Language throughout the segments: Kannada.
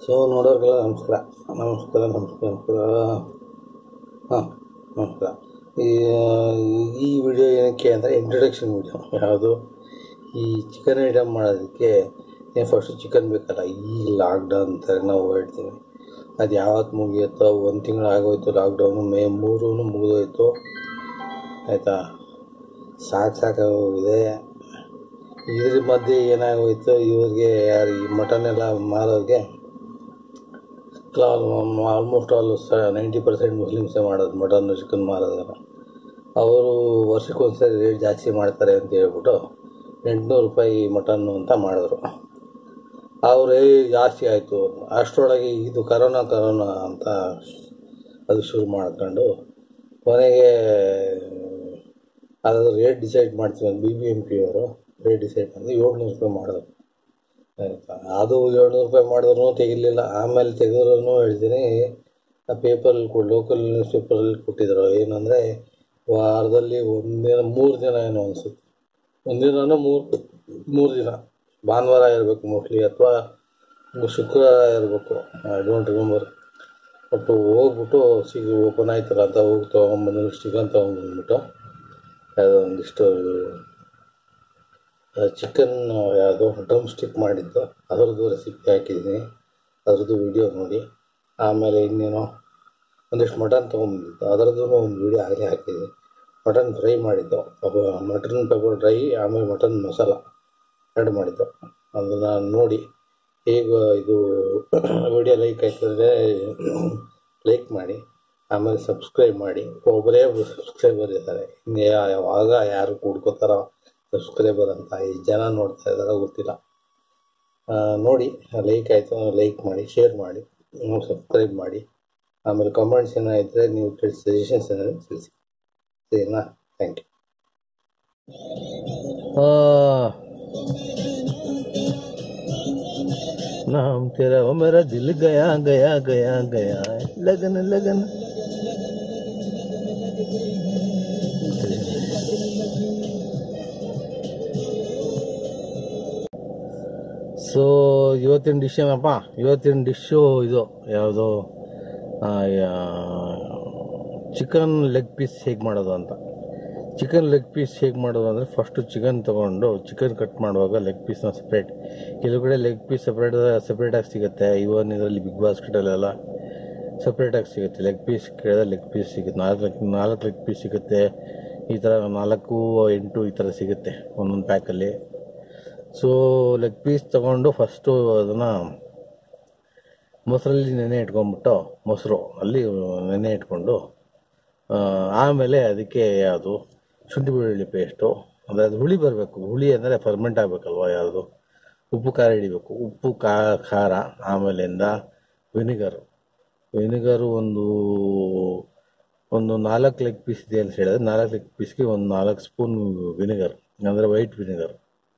ಸೊ ನೋಡೋರಿಗೆಲ್ಲ ನಮಸ್ಕಾರ ನಮಸ್ಕಾರ ನಮಸ್ಕಾರ ನಮಸ್ಕಾರ ಹಾಂ ನಮಸ್ಕಾರ ಈ ಈ ವಿಡಿಯೋ ಏನಕ್ಕೆ ಅಂದರೆ ಇಂಟ್ರಡಕ್ಷನ್ ವಿಡಿಯೋ ಯಾವುದು ಈ ಚಿಕನ್ ಐಟಮ್ ಮಾಡೋದಕ್ಕೆ ಏನು ಫಸ್ಟು ಚಿಕನ್ ಬೇಕಲ್ಲ ಈ ಲಾಕ್ಡೌನ್ ಅಂತಾರೆ ನಾವು ಹೇಳ್ತೀವಿ ಅದು ಯಾವತ್ತು ಮುಗಿಯುತ್ತೋ ಒಂದು ತಿಂಗಳು ಆಗೋಯ್ತು ಲಾಕ್ಡೌನು ಮೇ ಮೂರೂ ಮುಗಿದೋಯ್ತು ಆಯಿತಾ ಸಾಕು ಸಾಕಾಗೋಗಿದೆ ಇದ್ರ ಮಧ್ಯೆ ಏನಾಗೋಯ್ತು ಇವ್ರಿಗೆ ಯಾರು ಈ ಮಟನ್ ಎಲ್ಲ ಮಾರೋರಿಗೆ ಆಲ್ಮೋಸ್ಟ್ ಆಲ್ ಸ ನೈಂಟಿ ಪರ್ಸೆಂಟ್ ಮುಸ್ಲಿಮ್ಸೇ ಮಾಡೋದು ಮಟನ್ ಚಿಕನ್ ಮಾರೋದೆಲ್ಲ ಅವರು ವರ್ಷಕ್ಕೊಂದ್ಸರಿ ರೇಟ್ ಜಾಸ್ತಿ ಮಾಡ್ತಾರೆ ಅಂತ ಹೇಳ್ಬಿಟ್ಟು ಎಂಟುನೂರು ರೂಪಾಯಿ ಮಟನ್ನು ಅಂತ ಮಾಡಿದ್ರು ಅವರೇ ಜಾಸ್ತಿ ಆಯಿತು ಅಷ್ಟರೊಳಗೆ ಇದು ಕರೋನಾ ಕರೋನಾ ಅಂತ ಅದು ಶುರು ಮಾಡ್ಕೊಂಡು ಕೊನೆಗೆ ಅದ್ರ ರೇಟ್ ಡಿಸೈಡ್ ಮಾಡ್ತೀವಿ ಬಿ ಬಿ ಎಮ್ ಪಿ ಅವರು ರೇಟ್ ಡಿಸೈಡ್ ಮಾಡಿ ಏಳ್ನೂರು ರೂಪಾಯಿ ಮಾಡಿದ್ರು ಆಯಿತಾ ಅದು ಏಳ್ನೂರು ರೂಪಾಯಿ ಮಾಡಿದ್ರು ತೆಗಿಲಿಲ್ಲ ಆಮೇಲೆ ತೆಗೆದ್ರೂ ಹೇಳ್ತೀನಿ ಆ ಪೇಪರಲ್ಲಿ ಕೊಡ್ ಲೋಕಲ್ ನ್ಯೂಸ್ ಪೇಪರಲ್ಲಿ ಕೊಟ್ಟಿದ್ರು ಏನಂದರೆ ವಾರದಲ್ಲಿ ಒಂದಿನ ಮೂರು ದಿನ ಏನೋ ಅನಿಸುತ್ತೆ ಒಂದಿನ ಮೂರು ಮೂರು ದಿನ ಭಾನುವಾರ ಇರಬೇಕು ಮೋಸ್ಟ್ಲಿ ಅಥವಾ ಶುಕ್ರವಾರ ಇರಬೇಕು ಐ ಡೋಂಟ್ ರಿಮೆಂಬರ್ ಒಟ್ಟು ಹೋಗ್ಬಿಟ್ಟು ಸಿಗಿ ಓಪನ್ ಆಯ್ತಲ್ಲ ಅಂತ ಹೋಗಿ ತೊಗೊಂಬಂದು ಚಿಕನ್ ತೊಗೊಂಬಂದ್ಬಿಟ್ಟು ಅದೊಂದಿಷ್ಟು ಚಿಕನ್ ಯಾವುದು ಡ್ರಮ್ ಸ್ಟಿಕ್ ಮಾಡಿದ್ದು ಅದರದ್ದು ರೆಸಿಪಿ ಹಾಕಿದ್ದೀನಿ ಅದ್ರದ್ದು ವಿಡಿಯೋ ನೋಡಿ ಆಮೇಲೆ ಇನ್ನೇನೋ ಒಂದಿಷ್ಟು ಮಟನ್ ತೊಗೊಂಬಂದಿದ್ದು ಅದರದ್ದು ಒಂದು ವಿಡಿಯೋ ಆಗಲೇ ಹಾಕಿದ್ದೀನಿ ಮಟನ್ ಫ್ರೈ ಮಾಡಿದ್ದು ಅದು ಮಟನ್ ಪೆಪರ್ ಡ್ರೈ ಆಮೇಲೆ ಮಟನ್ ಮಸಾಲ ಎರಡು ಮಾಡಿದ್ದು ಅದನ್ನು ನೋಡಿ ಹೇಗೆ ಇದು ವಿಡಿಯೋ ಲೈಕ್ ಆಯ್ತಂದರೆ ಲೈಕ್ ಮಾಡಿ ಆಮೇಲೆ ಸಬ್ಸ್ಕ್ರೈಬ್ ಮಾಡಿ ಒಬ್ಬರೇ ಸಬ್ಸ್ಕ್ರೈಬರ್ ಇದ್ದಾರೆ ಇನ್ನು ಯಾವಾಗ ಯಾರು ಕೂಡ್ಕೋತಾರೋ ಸಬ್ಸ್ಕ್ರೈಬರ್ ಅಂತ ಈ ಜನ ನೋಡ್ತಾ ಇದ್ದಾರೋ ಗೊತ್ತಿಲ್ಲ ಆ, ನೋಡಿ ಲೈಕ್ ಆಯಿತು ಲೈಕ್ ಮಾಡಿ ಶೇರ್ ಮಾಡಿ ಸಬ್ಸ್ಕ್ರೈಬ್ ಮಾಡಿ ಆಮೇಲೆ ಕಮೆಂಟ್ಸ್ ಏನೋ ಇದ್ದರೆ ನೀವು ತಿಳಿಸಿ ಸಜೆಷನ್ಸ್ ಏನಾದ್ರು ತಿಳಿಸಿ ಸರಿನಾ ಥ್ಯಾಂಕ್ ಯು नाम तेरा वो मेरा दिल गया गया गया गया लगन लगन ಸೊ ಇವತ್ತಿನ ಡಿಶ್ ಏನಪ್ಪ ಇವತ್ತಿನ ಡಿಶ್ಶು ಇದು ಯಾವುದು ಚಿಕನ್ ಲೆಗ್ ಪೀಸ್ ಹೇಗೆ ಮಾಡೋದು ಅಂತ ಚಿಕನ್ ಲೆಗ್ ಪೀಸ್ ಹೇಗೆ ಮಾಡೋದು ಅಂದರೆ ಫಸ್ಟು ಚಿಕನ್ ತೊಗೊಂಡು ಚಿಕನ್ ಕಟ್ ಮಾಡುವಾಗ ಲೆಗ್ ಪೀಸ್ನ ಸಪ್ರೇಟ್ ಕೆಲವು ಕಡೆ ಲೆಗ್ ಪೀಸ್ ಸಪ್ರೇಟ್ ಸಪ್ರೇಟಾಗಿ ಸಿಗುತ್ತೆ ಇವನ್ ಇದರಲ್ಲಿ ಬಿಗ್ ಬಾಸ್ಕೆಟಲ್ಲೆಲ್ಲ ಸಪ್ರೇಟಾಗಿ ಸಿಗುತ್ತೆ ಲೆಗ್ ಪೀಸ್ ಕೇಳಿದ್ರೆ ಲೆಗ್ ಪೀಸ್ ಸಿಗುತ್ತೆ ನಾಲ್ಕು ನಾಲ್ಕು ಲೆಗ್ ಪೀಸ್ ಸಿಗುತ್ತೆ ಈ ಥರ ನಾಲ್ಕು ಎಂಟು ಈ ಥರ ಸಿಗುತ್ತೆ ಒಂದೊಂದು ಪ್ಯಾಕಲ್ಲಿ ಸೊ ಲೆಗ್ ಪೀಸ್ ತೊಗೊಂಡು ಫಸ್ಟು ಅದನ್ನು ಮೊಸರಲ್ಲಿ ನೆನೆ ಇಟ್ಕೊಂಡ್ಬಿಟ್ಟು ಮೊಸರು ಅಲ್ಲಿ ನೆನೆ ಇಟ್ಕೊಂಡು ಆ, ಆಮೇಲೆ ಅದಕ್ಕೆ ಯಾವುದು ಶುಂಠಿ ಬೆಳ್ಳುಳ್ಳಿ ಪೇಸ್ಟು ಅಂದರೆ ಅದು ಹುಳಿ ಬರಬೇಕು ಹುಳಿ ಅಂದರೆ ಫರ್ಮೆಂಟ್ ಆಗಬೇಕಲ್ವ ಯಾವುದು ಉಪ್ಪು ಖಾರ ಹಿಡಿಬೇಕು ಉಪ್ಪು ಕಾ ಖಾರ ಆಮೇಲಿಂದ ವಿನಿಗರು ವಿನಿಗರು ಒಂದು ಒಂದು ನಾಲ್ಕು ಲೆಗ್ ಪೀಸ್ ಇದೆ ಅಂತ ಹೇಳಿದ್ರೆ ನಾಲ್ಕು ಲೆಗ್ ಪೀಸ್ಗೆ ಒಂದು ನಾಲ್ಕು ಸ್ಪೂನ್ ವಿನಿಗರ್ ಅಂದರೆ ವೈಟ್ ವಿನಿಗರ್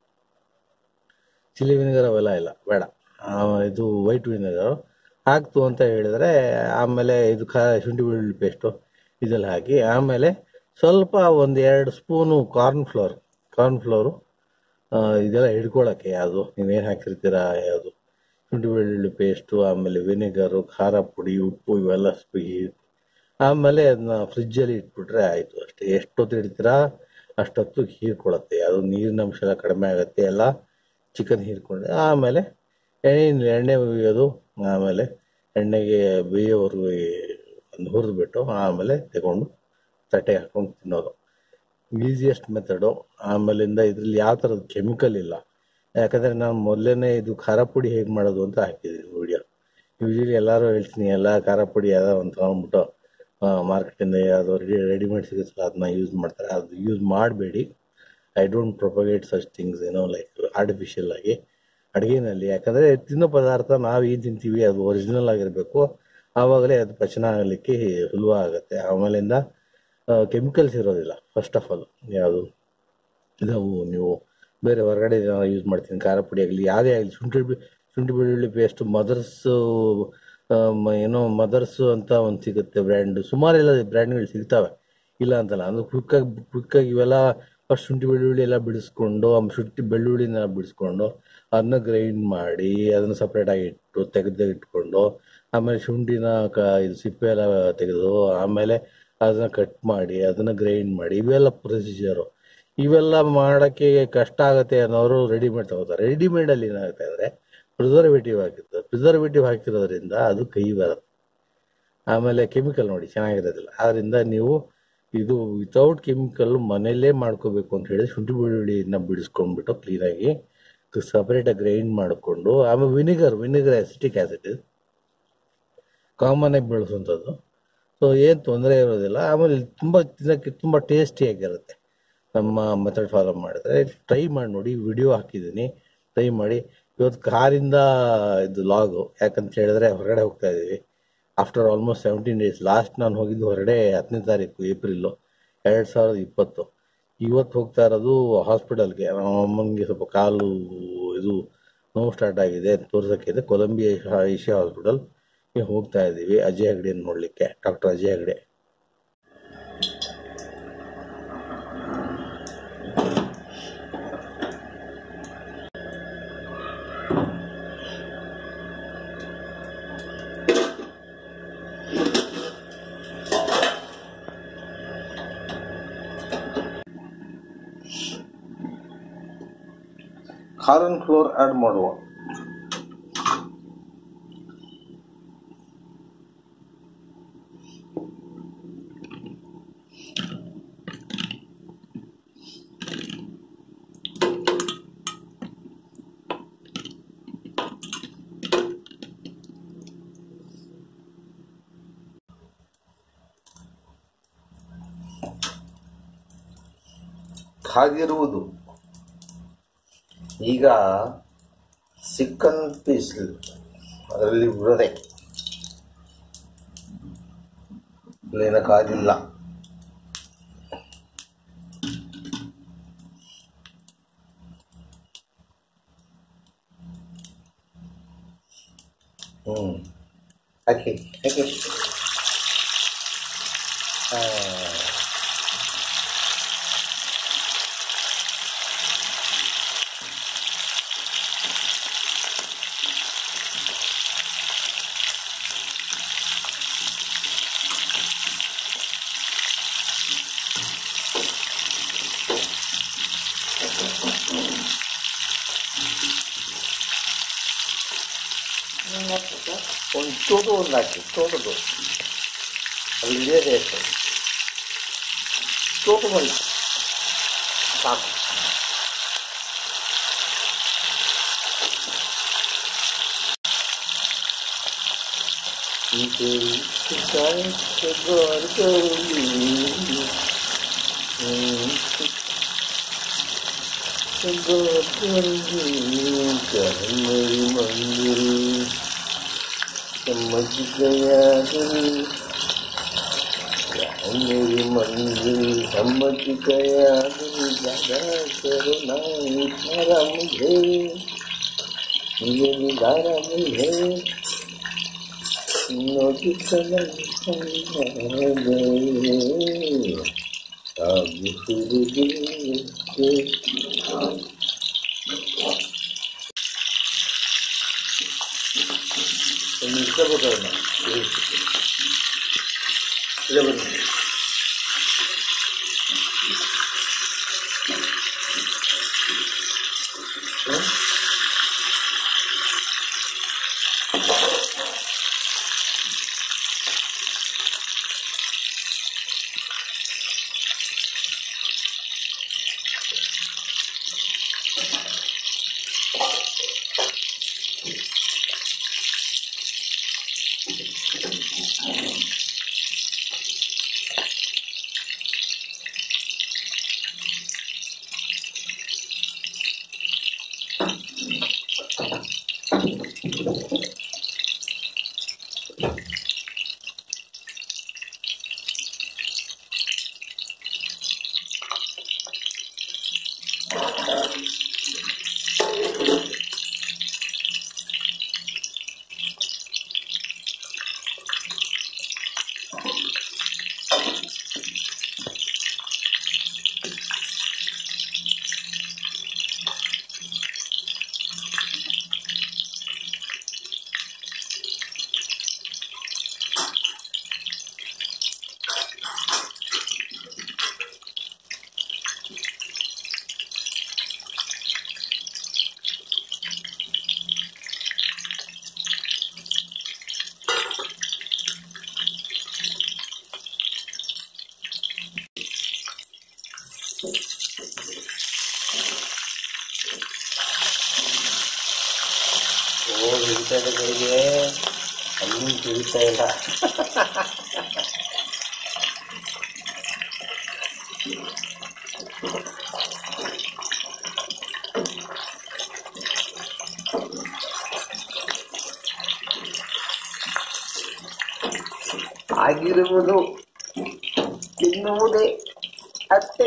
ಚಿಲ್ಲಿ ವಿನಿಗರ್ ಅವೆಲ್ಲ ಇಲ್ಲ ಬೇಡ ಆ, ಇದು ವೈಟ್ ವಿನಿಗರ್ ಹಾಕ್ತು ಅಂತ ಹೇಳಿದರೆ ಆಮೇಲೆ ಇದು ಖಾ ಶುಂಠಿ ಬೆಳ್ಳುಳ್ಳಿ ಪೇಸ್ಟು ಇದೆಲ್ಲ ಹಾಕಿ ಆಮೇಲೆ ಸ್ವಲ್ಪ ಒಂದು ಎರಡು spoon corn flour corn flour ಇದೆಲ್ಲ ಹಿಡ್ಕೊಳ್ಳೋಕ್ಕೆ ಯಾವುದು ನೀವೇನು ಹಾಕಿರ್ತೀರಾ ಯಾವುದು ಶುಂಠಿ ಬೆಳ್ಳುಳ್ಳಿ ಪೇಸ್ಟು ಆಮೇಲೆ ವಿನೆಗರು ಖಾರ ಪುಡಿ ಉಪ್ಪು ಇವೆಲ್ಲ ಸ್ಪಿ- ಆಮೇಲೆ ಅದನ್ನ ಫ್ರಿಜ್ಜಲ್ಲಿ ಇಟ್ಬಿಟ್ರೆ ಆಯಿತು ಅಷ್ಟೇ ಎಷ್ಟೊತ್ತು ಇಡ್ತೀರಾ ಅಷ್ಟೊತ್ತು ಹೀರ್ಕೊಳತ್ತೆ ಅದು ನೀರಿನ ಅಂಶ ಎಲ್ಲ ಕಡಿಮೆ ಆಗುತ್ತೆ ಎಲ್ಲ ಚಿಕನ್ ಹೀರ್ಕೊಂಡೆ ಆಮೇಲೆ ಎಣ್ಣೆ ಎಣ್ಣೆ ಹುಯ್ಯೋದು ಆಮೇಲೆ ಎಣ್ಣೆಗೆ ಬೇಯೋವರೆಗೂ ಒಂದು ಹುರಿದ್ಬಿಟ್ಟು ಆಮೇಲೆ ತಗೊಂಡು ತಟ್ಟೆಗೆ ಹಾಕೊಂಡು ತಿನ್ನೋದು ಈಸಿಯೆಸ್ಟ್ ಮೆಥಡು ಆಮೇಲಿಂದ ಇದರಲ್ಲಿ ಯಾವ ಥರದ ಕೆಮಿಕಲ್ ಇಲ್ಲ ಯಾಕಂದರೆ ನಾನು ಮೊದಲೇ ಇದು ಖಾರ ಪುಡಿ ಹೇಗೆ ಮಾಡೋದು ಅಂತ ಹಾಕಿದ್ದೀನಿ ವಿಡಿಯೋ ಯೂಶಲಿ ಎಲ್ಲರೂ ಹೇಳ್ತೀನಿ ಎಲ್ಲ ಖಾರ ಪುಡಿ ಯಾವುದೋ ಒಂದು ತೊಗೊಂಡ್ಬಿಟ್ಟು ಮಾರ್ಕೆಟಿಂದ ಯಾವುದೋ ರೆಡಿ ರೆಡಿಮೇಡ್ ಸಿಗುತ್ತಲ್ಲ ಅದನ್ನ ಯೂಸ್ ಮಾಡ್ತಾರೆ ಅದು ಯೂಸ್ ಮಾಡಬೇಡಿ I don't propagate such things ಏನೋ ಲೈಕ್ ಆರ್ಟಿಫಿಷಿಯಲ್ ಆಗಿ ಅಡುಗೆನಲ್ಲಿ ಯಾಕಂದರೆ ತಿನ್ನೋ ಪದಾರ್ಥ ನಾವು ಏನು ತಿಂತೀವಿ ಅದು ಒರಿಜಿನಲ್ ಆಗಿರಬೇಕು ಆವಾಗಲೇ ಅದು ಪಚನ ಆಗಲಿಕ್ಕೆ ಸುಲಭ ಆಗುತ್ತೆ ಆಮೇಲಿಂದ ಕೆಮಿಕಲ್ಸ್ ಇರೋದಿಲ್ಲ ಫಸ್ಟ್ ಆಫ್ ಆಲ್ ಯಾವುದು ಇದಾವು ನೀವು ಬೇರೆ ಹೊರಗಡೆ ಯೂಸ್ ಮಾಡ್ತೀನಿ ಖಾರ ಪುಡಿ ಆಗಲಿ ಯಾವುದೇ ಆಗಲಿ ಶುಂಠಿ ಬೆ- ಶುಂಠಿ ಬೆಳ್ಳುಳ್ಳಿ ಪೇಸ್ಟ್ ಮದರ್ಸು ಏನೋ ಮದರ್ಸು ಅಂತ ಒಂದು ಸಿಗುತ್ತೆ ಬ್ರ್ಯಾಂಡ್ ಸುಮಾರೆಲ್ಲ ಬ್ರ್ಯಾಂಡ್ಗಳು ಸಿಗ್ತವೆ ಇಲ್ಲ ಅಂತಲ್ಲ ಅಂದ್ರೆ ಕ್ವಿಕ್ಕಾಗಿ ಕ್ವಿಕ್ಕಾಗಿ ಇವೆಲ್ಲ ಫಸ್ಟ್ ಶುಂಠಿ ಬೆಳ್ಳುಳ್ಳಿ ಎಲ್ಲ ಬಿಡಿಸ್ಕೊಂಡು ಆ ಶುಂಠಿ ಬೆಳ್ಳುಳ್ಳಿನ ಬಿಡಿಸ್ಕೊಂಡು ಅದನ್ನ ಗ್ರೈಂಡ್ ಮಾಡಿ ಅದನ್ನ ಸಪ್ರೇಟಾಗಿ ಇಟ್ಟು ತೆಗೆದು ಇಟ್ಕೊಂಡು ಆಮೇಲೆ ಶುಂಠಿನ ಕ ಇದು ಸಿಪ್ಪೆ ಎಲ್ಲ ತೆಗೆದು ಆಮೇಲೆ ಅದನ್ನ ಕಟ್ ಮಾಡಿ ಅದನ್ನ ಗ್ರೈಂಡ್ ಮಾಡಿ ಇವೆಲ್ಲ ಪ್ರೊಸೀಜರು ಇವೆಲ್ಲ ಮಾಡೋಕ್ಕೆ ಕಷ್ಟ ಆಗುತ್ತೆ ಅನ್ನೋರು ರೆಡಿಮೇಡ್ ತಗೋತಾರೆ ರೆಡಿಮೇಡಲ್ಲಿ ಏನಾಗುತ್ತೆ ಅಂದರೆ ಪ್ರಿಸರ್ವೇಟಿವ್ ಹಾಕಿರ್ತಾರೆ ಪ್ರಿಸರ್ವೇಟಿವ್ ಹಾಕಿರೋದ್ರಿಂದ ಅದು ಕೈ ಬರುತ್ತೆ ಆಮೇಲೆ ಕೆಮಿಕಲ್ ನೋಡಿ ಚೆನ್ನಾಗಿರೋದಿಲ್ಲ ಆದ್ದರಿಂದ ನೀವು ಇದು ವಿತೌಟ್ ಕೆಮಿಕಲ್ ಮನೆಯಲ್ಲೇ ಮಾಡ್ಕೋಬೇಕು ಅಂತ ಹೇಳಿ ಶುಂಠಿ ಬೆಳ್ಳುಳ್ಳಿನ ಬಿಡಿಸ್ಕೊಂಡ್ಬಿಟ್ಟು ಕ್ಲೀನಾಗಿ ಸಪ್ರೇಟಾಗಿ ಗ್ರೈಂಡ್ ಮಾಡಿಕೊಂಡು ಆಮೇಲೆ vinegar vinegar acetic acid common ಆಗಿ ಬೆಳೆಸುವಂಥದ್ದು ಸೊ ಏನು ತೊಂದರೆ ಇರೋದಿಲ್ಲ ಆಮೇಲೆ ತುಂಬ ತಿನ್ನೋಕ್ಕೆ ತುಂಬ ಟೇಸ್ಟಿಯಾಗಿರುತ್ತೆ ನಮ್ಮ ಮೆಥಡ್ ಫಾಲೋ ಮಾಡಿದ್ರೆ ಟ್ರೈ ಮಾಡಿ ನೋಡಿ ವಿಡಿಯೋ ಹಾಕಿದ್ದೀನಿ ಟ್ರೈ ಮಾಡಿ ಇವತ್ತು ಕಾರಿಂದ ಇದು ಲಾಗು ಯಾಕಂತ ಹೇಳಿದ್ರೆ ಹೊರಗಡೆ ಹೋಗ್ತಾ ಇದ್ದೀವಿ after almost seventeen days last ನಾನು ಹೋಗಿದ್ದು ಹೊರಗಡೆ ಹತ್ತನೇ ತಾರೀಕು ಏಪ್ರಿಲ್ಲು ಎರಡು ಸಾವಿರದ ಇಪ್ಪತ್ತು ಇವತ್ತು ಹೋಗ್ತಾ ಇರೋದು ಹಾಸ್ಪಿಟಲ್ಗೆ ನಮ್ಮ ಅಮ್ಮನಿಗೆ ಸ್ವಲ್ಪ ಕಾಲು ಇದು ನೋವು ಸ್ಟಾರ್ಟ್ ಆಗಿದೆ ತೋರ್ಸೋಕ್ಕಿದೆ ಕೊಲಂಬಿಯಾ ಏಷ್ಯಾ ಹಾಸ್ಪಿಟಲ್ ಹೋಗ್ತಾ ಇದ್ದೀವಿ ಅಜಯ್ ಹೆಗ್ಡೆ ನೋಡಲಿಕ್ಕೆ doctor Ajay Hegde corn flour add ಮಾಡುವ ಕಾದಿರುವುದು ಈಗ ಸಿಕ್ಕನ್ ಪೀಸ್ ಅದರಲ್ಲಿ ಬಿಡದೆ ಇಲ್ಲೇನ ಕಾದಿಲ್ಲ ಹ್ಮ್ ಹಾಕಿ ಹಾಕಿ ಹಾ ಒಂದು ಚೂರು ಒಂದು ಹಾಕಿ ಚೋಟದು ಅದು ಇಳಿಯೋದೇ ಅಷ್ಟೇ ಚೋಟು ಮಾಡಿ ಸಾಕು मंदिर समझ गया दिल मेरी मंजिल समझ गया दिल ज्यादा करुणा निधारा मुझे ये निधारा मुझे नोटी कलम गए अब फिर दिल के ನಿಲ್ಕೋಬೇಕಲ್ಲ ಇಲ್ಲೇ ಬನ್ನಿ ಹ್ಮ್? ಓ ಹಿಡಿತಾ ಇದೆ ಕೈಗೆ ಅಲ್ಲಿ ಹಿಡಿತಾ ಇಲ್ಲ ಆಗಿರುವುದು ತಿನ್ನುವುದೇ ಅಷ್ಟೇ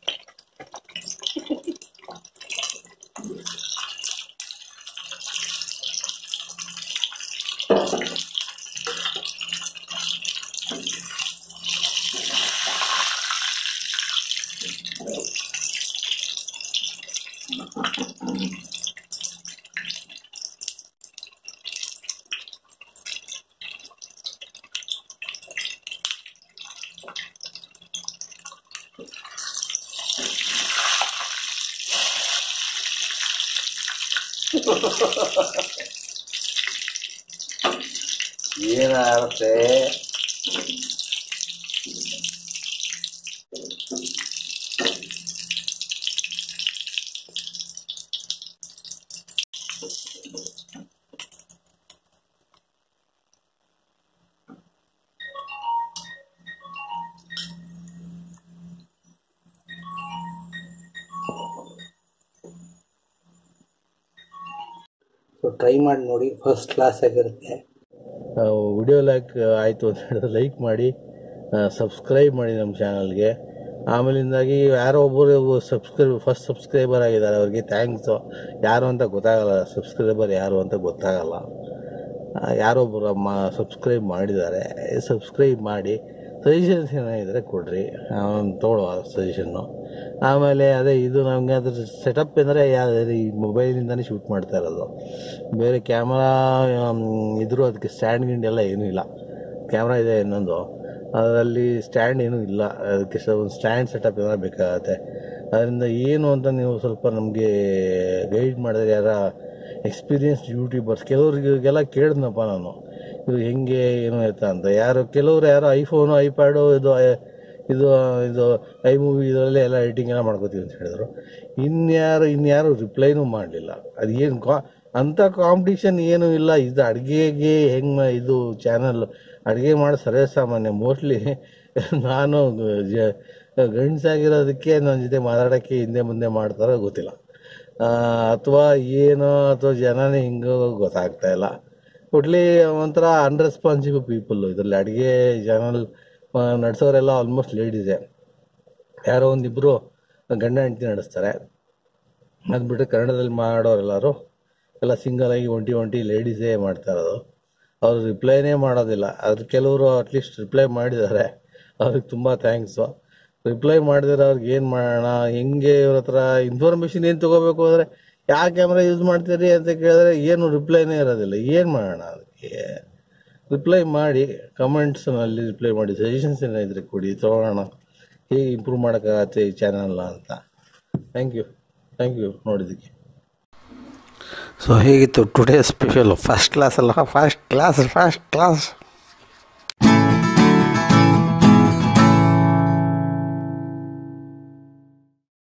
ಏನಾಗುತ್ತೆ ಸೊ ಟ್ರೈ ಮಾಡಿ ನೋಡಿ ಫಸ್ಟ್ ಕ್ಲಾಸ್ ಆಗಿರುತ್ತೆ ವಿಡಿಯೋ ಲೈಕ್ ಆಯಿತು ಅಂತ ಹೇಳಿದ್ರೆ ಲೈಕ್ ಮಾಡಿ ಸಬ್ಸ್ಕ್ರೈಬ್ ಮಾಡಿ ನಮ್ಮ ಚಾನಲ್ಗೆ ಆಮೇಲಿಂದಾಗಿ ಯಾರೋ ಒಬ್ಬರು ಸಬ್ಸ್ಕ್ರೈಬ್ ಫಸ್ಟ್ ಸಬ್ಸ್ಕ್ರೈಬರ್ ಆಗಿದ್ದಾರೆ ಅವ್ರಿಗೆ ಥ್ಯಾಂಕ್ಸು ಯಾರು ಅಂತ ಗೊತ್ತಾಗಲ್ಲ ಸಬ್ಸ್ಕ್ರೈಬರ್ ಯಾರು ಅಂತ ಗೊತ್ತಾಗಲ್ಲ ಆ, ಯಾರೊಬ್ಬರು ಅಮ್ಮ ಸಬ್ಸ್ಕ್ರೈಬ್ ಮಾಡಿದ್ದಾರೆ ಸಬ್ಸ್ಕ್ರೈಬ್ ಮಾಡಿ ಸಜೆಷನ್ಸ್ ಏನಾಗಿದ್ರೆ ಕೊಡ್ರಿ ಅವನು ತೊಗೊಳ್ಳೋ ಸಜೆಷನ್ನು ಆಮೇಲೆ ಅದೇ ಇದು ನಮಗೆ ಅದ್ರ ಸೆಟಪ್ ಅಂದರೆ ಯಾವ್ದು ಈ ಮೊಬೈಲಿಂದನೇ ಶೂಟ್ ಮಾಡ್ತಾ ಇರೋದು ಬೇರೆ ಕ್ಯಾಮ್ರಾ ಇದ್ರೂ ಅದಕ್ಕೆ ಸ್ಟ್ಯಾಂಡ್ ಗಿಂಡ್ ಎಲ್ಲ ಏನೂ ಇಲ್ಲ ಕ್ಯಾಮ್ರಾ ಇದೆ ಇನ್ನೊಂದು ಅದರಲ್ಲಿ ಸ್ಟ್ಯಾಂಡ್ ಏನೂ ಇಲ್ಲ ಅದಕ್ಕೆ ಸ ಒಂದು ಸ್ಟ್ಯಾಂಡ್ ಸೆಟಪ್ ಏನಾರು ಬೇಕಾಗತ್ತೆ ಅದರಿಂದ ಏನು ಅಂತ ನೀವು ಸ್ವಲ್ಪ ನಮಗೆ ಗೈಡ್ ಮಾಡಿದ್ರೆ ಯಾರ ಎಕ್ಸ್ಪೀರಿಯನ್ಸ್ ಯೂಟ್ಯೂಬರ್ಸ್ ಕೆಲವ್ರಿಗೆಲ್ಲ ಕೇಳಿದ್ನಪ್ಪ ನಾನು ಇದು ಹೆಂಗೆ ಏನು ಆಯ್ತಾ ಅಂತ ಯಾರು ಕೆಲವರು ಯಾರೋ ಐಫೋನು ಐಪ್ಯಾಡು ಇದು ಐ- ಇದು ಇದು ಐ ಮೂವಿ ಇದರಲ್ಲೇ ಎಲ್ಲ ಎಡಿಟಿಂಗ್ ಎಲ್ಲ ಮಾಡ್ಕೋತೀವಿ ಅಂತ ಹೇಳಿದ್ರು ಇನ್ಯಾರು ಇನ್ಯಾರು ರಿಪ್ಲೈನೂ ಮಾಡಲಿಲ್ಲ ಅದು ಏನು ಕಾ ಅಂಥ ಕಾಂಪಿಟಿಷನ್ ಏನೂ ಇಲ್ಲ ಇದು ಅಡುಗೆಗೆ ಹೆಂಗೆ ಇದು ಚಾನಲ್ ಅಡುಗೆ ಮಾಡೋ ಸರ್ವೇ ಸಾಮಾನ್ಯ ಮೋಸ್ಟ್ಲಿ ನಾನು ಜ- ಗಂಡಸಾಗಿರೋದಕ್ಕೆ ನನ್ನ ಜೊತೆ ಮಾತಾಡೋಕ್ಕೆ ಹಿಂದೆ ಮುಂದೆ ಮಾಡ್ತಾರೋ ಗೊತ್ತಿಲ್ಲ ಅಥವಾ ಏನೋ ಅಥವಾ ಜನನೇ ಹಿಂಗೋ ಗೊತ್ತಾಗ್ತಾ ಇಲ್ಲ ಒಟ್ಲಿ ಒಂಥರ ಅನ್ರೆಸ್ಪಾನ್ಸಿಬಲ್ ಪೀಪಲ್ ಇದರಲ್ಲಿ ಅಡುಗೆ ಚಾನಲ್ ನಡೆಸೋರೆಲ್ಲ ಆಲ್ಮೋಸ್ಟ್ ಲೇಡೀಸೇ ಯಾರೋ ಒಂದಿಬ್ಬರು ಗಂಡ ಹೆಂಡತಿ ನಡೆಸ್ತಾರೆ ಅದು ಬಿಟ್ಟರೆ ಕನ್ನಡದಲ್ಲಿ ಮಾಡೋರೆಲ್ಲರೂ ಎಲ್ಲ ಸಿಂಗಲ್ ಆಗಿ ಒಂಟಿ ಒಂಟಿ ಲೇಡೀಸೇ ಮಾಡ್ತಾ ಇರೋದು ಅವರು ರಿಪ್ಲೈನೇ ಮಾಡೋದಿಲ್ಲ ಅದ್ರ ಕೆಲವರು ಅಟ್ಲೀಸ್ಟ್ ರಿಪ್ಲೈ ಮಾಡಿದ್ದಾರೆ ಅವ್ರಿಗೆ ತುಂಬ ಥ್ಯಾಂಕ್ಸು ರಿಪ್ಲೈ ಮಾಡಿದ್ರೆ ಅವ್ರಿಗೆ ಏನು ಮಾಡೋಣ ಹೆಂಗೆ ಇವ್ರ ಹತ್ರ ಇನ್ಫಾರ್ಮೇಷನ್ ಏನು ತೊಗೋಬೇಕು ಅಂದರೆ ಯಾವ ಕ್ಯಾಮ್ರಾ ಯೂಸ್ ಮಾಡ್ತೀರಿ ಅಂತ ಕೇಳಿದ್ರೆ ಏನು ರಿಪ್ಲೈನೇ ಇರೋದಿಲ್ಲ ಏನು ಮಾಡೋಣ ಅದಕ್ಕೆ ರಿಪ್ಲೈ ಮಾಡಿ ಕಮೆಂಟ್ಸ್ನಲ್ಲಿ ರಿಪ್ಲೈ ಮಾಡಿ ಸಜೆಷನ್ಸ್ ಏನಾಯಿದ್ರೆ ಕೊಡಿ ತೊಗೊಳ್ಳೋಣ ಹೇಗೆ ಇಂಪ್ರೂವ್ ಮಾಡೋಕ್ಕಾಗತ್ತೆ ಈ ಚಾನಲ್ನ ಅಂತ ಥ್ಯಾಂಕ್ ಯು ಥ್ಯಾಂಕ್ ಯು ನೋಡಿದ್ದಕ್ಕೆ ಸೊ ಹೇಗಿತ್ತು ಟುಡೇ ಸ್ಪೆಷಲ್ ಫಸ್ಟ್ ಕ್ಲಾಸ್ ಅಲ್ಲ ಫಸ್ಟ್ ಕ್ಲಾಸ್ ಫಸ್ಟ್ ಕ್ಲಾಸ್